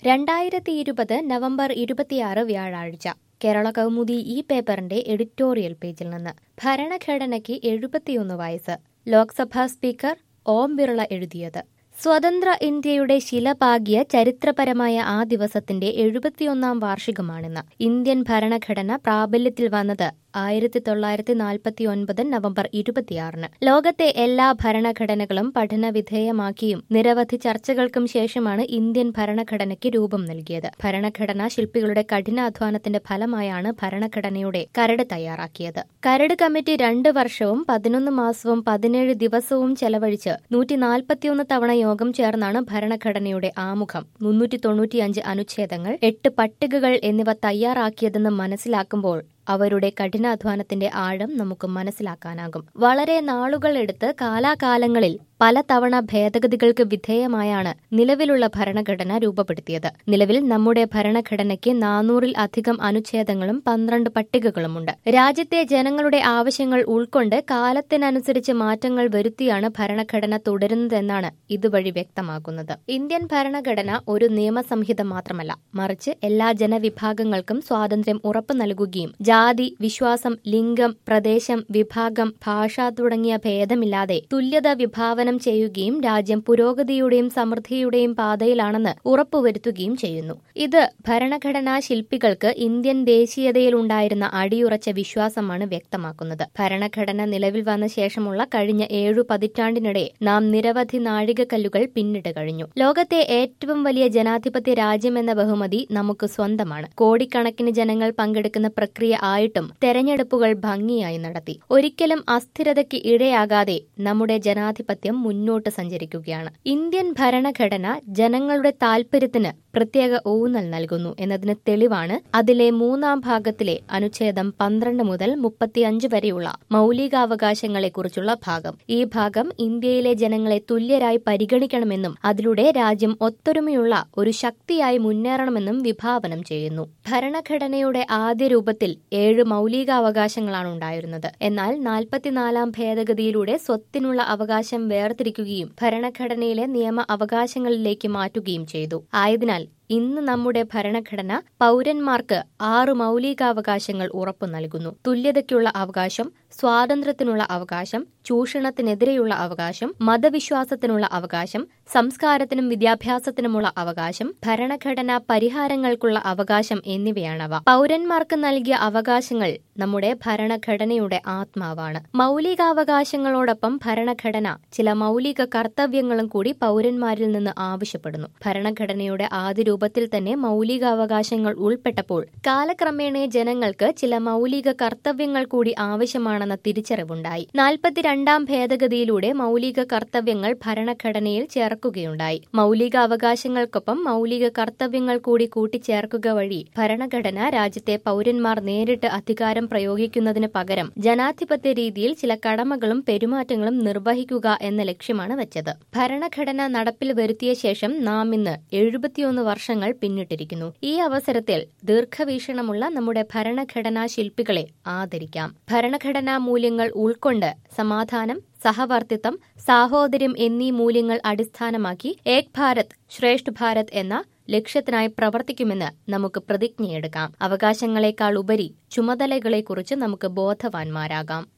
രണ്ടായിരത്തി ഇരുപത് നവംബർ ഇരുപത്തിയാറ് വ്യാഴാഴ്ച കേരള കൗമുദി ഈ പേപ്പറിന്റെ എഡിറ്റോറിയൽ പേജിൽ നിന്ന് ഭരണഘടനയ്ക്ക് എഴുപത്തിയൊന്ന് വയസ്സ് ലോക്സഭാ സ്പീക്കർ ഓം ബിർള എഴുതിയത് സ്വതന്ത്ര ഇന്ത്യയുടെ ശിലപാകിയ ചരിത്രപരമായ ആ ദിവസത്തിന്റെ എഴുപത്തിയൊന്നാം വാർഷികമാണിന്ന് ഇന്ത്യൻ ഭരണഘടന പ്രാബല്യത്തിൽ വന്നത് ആയിരത്തി തൊള്ളായിരത്തി നാൽപ്പത്തി ഒൻപത് നവംബർ ഇരുപത്തിയാറിന് ലോകത്തെ എല്ലാ ഭരണഘടനകളും പഠന വിധേയമാക്കിയും നിരവധി ചർച്ചകൾക്കും ശേഷമാണ് ഇന്ത്യൻ ഭരണഘടനയ്ക്ക് രൂപം നൽകിയത് ഭരണഘടനാ ശില്പികളുടെ കഠിനാധ്വാനത്തിന്റെ ഫലമായാണ് ഭരണഘടനയുടെ കരട് തയ്യാറാക്കിയത് കരട് കമ്മിറ്റി രണ്ട് വർഷവും പതിനൊന്ന് മാസവും പതിനേഴ് ദിവസവും ചെലവഴിച്ച് നൂറ്റി നാൽപ്പത്തിയൊന്ന് തവണ യോഗം ചേർന്നാണ് ഭരണഘടനയുടെ ആമുഖം മുന്നൂറ്റി തൊണ്ണൂറ്റിയഞ്ച് അനുച്ഛേദങ്ങൾ എട്ട് പട്ടികകൾ എന്നിവ തയ്യാറാക്കിയതെന്ന് മനസ്സിലാക്കുമ്പോൾ അവരുടെ കഠിനാധ്വാനത്തിന്റെ ആഴം നമുക്ക് മനസ്സിലാക്കാനാകും വളരെ നാളുകൾ എടുത്ത് കാലാകാലങ്ങളിൽ പലതവണ ഭേദഗതികൾക്ക് വിധേയമായാണ് നിലവിലുള്ള ഭരണഘടന രൂപപ്പെടുത്തിയത് നിലവിൽ നമ്മുടെ ഭരണഘടനയ്ക്ക് നാനൂറിൽ അധികം അനുച്ഛേദങ്ങളും പന്ത്രണ്ട് പട്ടികകളുമുണ്ട് രാജ്യത്തെ ജനങ്ങളുടെ ആവശ്യങ്ങൾ ഉൾക്കൊണ്ട് കാലത്തിനനുസരിച്ച് മാറ്റങ്ങൾ വരുത്തിയാണ് ഭരണഘടന തുടരുന്നതെന്നാണ് ഇതുവഴി വ്യക്തമാകുന്നത് ഇന്ത്യൻ ഭരണഘടന ഒരു നിയമസംഹിത മാത്രമല്ല മറിച്ച് എല്ലാ ജനവിഭാഗങ്ങൾക്കും സ്വാതന്ത്ര്യം ഉറപ്പു നൽകുകയും ജാതി വിശ്വാസം ലിംഗം പ്രദേശം വിഭാഗം ഭാഷ തുടങ്ങിയ ഭേദമില്ലാതെ തുല്യത വിഭാവനം ചെയ്യുകയും രാജ്യം പുരോഗതിയുടെയും സമൃദ്ധിയുടെയും പാതയിലാണെന്ന് ഉറപ്പുവരുത്തുകയും ചെയ്യുന്നു ഇത് ഭരണഘടനാ ശില്പികൾക്ക് ഇന്ത്യൻ ദേശീയതയിലുണ്ടായിരുന്ന അടിയുറച്ച വിശ്വാസമാണ് വ്യക്തമാക്കുന്നത് ഭരണഘടന നിലവിൽ വന്ന ശേഷമുള്ള കഴിഞ്ഞ ഏഴു പതിറ്റാണ്ടിനിടെ നാം നിരവധി നാഴികക്കല്ലുകൾ പിന്നിട്ട് കഴിഞ്ഞു ലോകത്തെ ഏറ്റവും വലിയ ജനാധിപത്യ രാജ്യമെന്ന ബഹുമതി നമുക്ക് സ്വന്തമാണ് കോടിക്കണക്കിന് ജനങ്ങൾ പങ്കെടുക്കുന്ന പ്രക്രിയ ആയിട്ടും തെരഞ്ഞെടുപ്പുകൾ ഭംഗിയായി നടത്തി ഒരിക്കലും അസ്ഥിരതയ്ക്ക് ഇടയാകാതെ നമ്മുടെ ജനാധിപത്യം മുന്നോട്ട് സഞ്ചരിക്കുകയാണ് ഇന്ത്യൻ ഭരണഘടന ജനങ്ങളുടെ താൽപര്യത്തിന് പ്രത്യേക ഊന്നൽ നൽകുന്നു എന്നതിന് തെളിവാണ് അതിലെ മൂന്നാം ഭാഗത്തിലെ അനുച്ഛേദം പന്ത്രണ്ട് മുതൽ മുപ്പത്തിയഞ്ച് വരെയുള്ള മൌലികാവകാശങ്ങളെക്കുറിച്ചുള്ള ഭാഗം ഈ ഭാഗം ഇന്ത്യയിലെ ജനങ്ങളെ തുല്യരായി പരിഗണിക്കണമെന്നും അതിലൂടെ രാജ്യം ഒത്തൊരുമയുള്ള ഒരു ശക്തിയായി മുന്നേറണമെന്നും വിഭാവനം ചെയ്യുന്നു ഭരണഘടനയുടെ ആദ്യ രൂപത്തിൽ ഏഴ് മൌലികാവകാശങ്ങളാണ് ഉണ്ടായിരുന്നത് എന്നാൽ നാൽപ്പത്തിനാലാം ഭേദഗതിയിലൂടെ സ്വത്തിനുള്ള അവകാശം വേർതിരിക്കുകയും ഭരണഘടനയിലെ നിയമ അവകാശങ്ങളിലേക്ക് മാറ്റുകയും ചെയ്തു ആയതിനാൽ ഇന്ന് നമ്മുടെ ഭരണഘടന പൗരന്മാർക്ക് ആറ് മൌലികാവകാശങ്ങൾ ഉറപ്പു നൽകുന്നു തുല്യതയ്ക്കുള്ള അവകാശം സ്വാതന്ത്ര്യത്തിനുള്ള അവകാശം ചൂഷണത്തിനെതിരെയുള്ള അവകാശം മതവിശ്വാസത്തിനുള്ള അവകാശം സംസ്കാരത്തിനും വിദ്യാഭ്യാസത്തിനുമുള്ള അവകാശം ഭരണഘടനാ പരിഹാരങ്ങൾക്കുള്ള അവകാശം എന്നിവയാണവ പൗരന്മാർക്ക് നൽകിയ അവകാശങ്ങൾ നമ്മുടെ ഭരണഘടനയുടെ ആത്മാവാണ് മൌലികാവകാശങ്ങളോടൊപ്പം ഭരണഘടന ചില മൌലിക കർത്തവ്യങ്ങളും കൂടി പൗരന്മാരിൽ നിന്ന് ആവശ്യപ്പെടുന്നു ഭരണഘടനയുടെ ആദ്യ രൂപത്തിൽ തന്നെ മൌലികാവകാശങ്ങൾ ഉൾപ്പെട്ടപ്പോൾ കാലക്രമേണ ജനങ്ങൾക്ക് ചില മൌലിക കർത്തവ്യങ്ങൾ കൂടി ആവശ്യമാണെന്ന തിരിച്ചറിവുണ്ടായി നാൽപ്പത്തിരണ്ടാം ഭേദഗതിയിലൂടെ മൌലിക കർത്തവ്യങ്ങൾ ഭരണഘടനയിൽ ചേർക്കുകയുണ്ടായി മൌലിക അവകാശങ്ങൾക്കൊപ്പം മൌലിക കർത്തവ്യങ്ങൾ കൂടി കൂട്ടിച്ചേർക്കുക വഴി ഭരണഘടന രാജ്യത്തെ പൌരന്മാർ നേരിട്ട് അധികാരം പ്രയോഗിക്കുന്നതിന് പകരം ജനാധിപത്യ രീതിയിൽ ചില കടമകളും പെരുമാറ്റങ്ങളും നിർവഹിക്കുക എന്ന ലക്ഷ്യമാണ് വെച്ചത് ഭരണഘടന നടപ്പിൽ വരുത്തിയ ശേഷം നാം ഇന്ന് എഴുപത്തിയൊന്ന് വർഷങ്ങൾ പിന്നിട്ടിരിക്കുന്നു ഈ അവസരത്തിൽ ദീർഘവീക്ഷണമുള്ള നമ്മുടെ ഭരണഘടനാ ശില്പികളെ ആദരിക്കാം ഭരണഘടനാ മൂല്യങ്ങൾ ഉൾക്കൊണ്ട് സമാധാനം സഹവർത്തിത്വം സാഹോദര്യം എന്നീ മൂല്യങ്ങൾ അടിസ്ഥാനമാക്കി ഏക് ഭാരത് ശ്രേഷ്ഠ ഭാരത് എന്ന ലക്ഷ്യത്തിനായി പ്രവർത്തിക്കുമെന്ന് നമുക്ക് പ്രതിജ്ഞയെടുക്കാം അവകാശങ്ങളെക്കാൾ ഉപരി ചുമതലകളെക്കുറിച്ച് നമുക്ക് ബോധവാന്മാരാകാം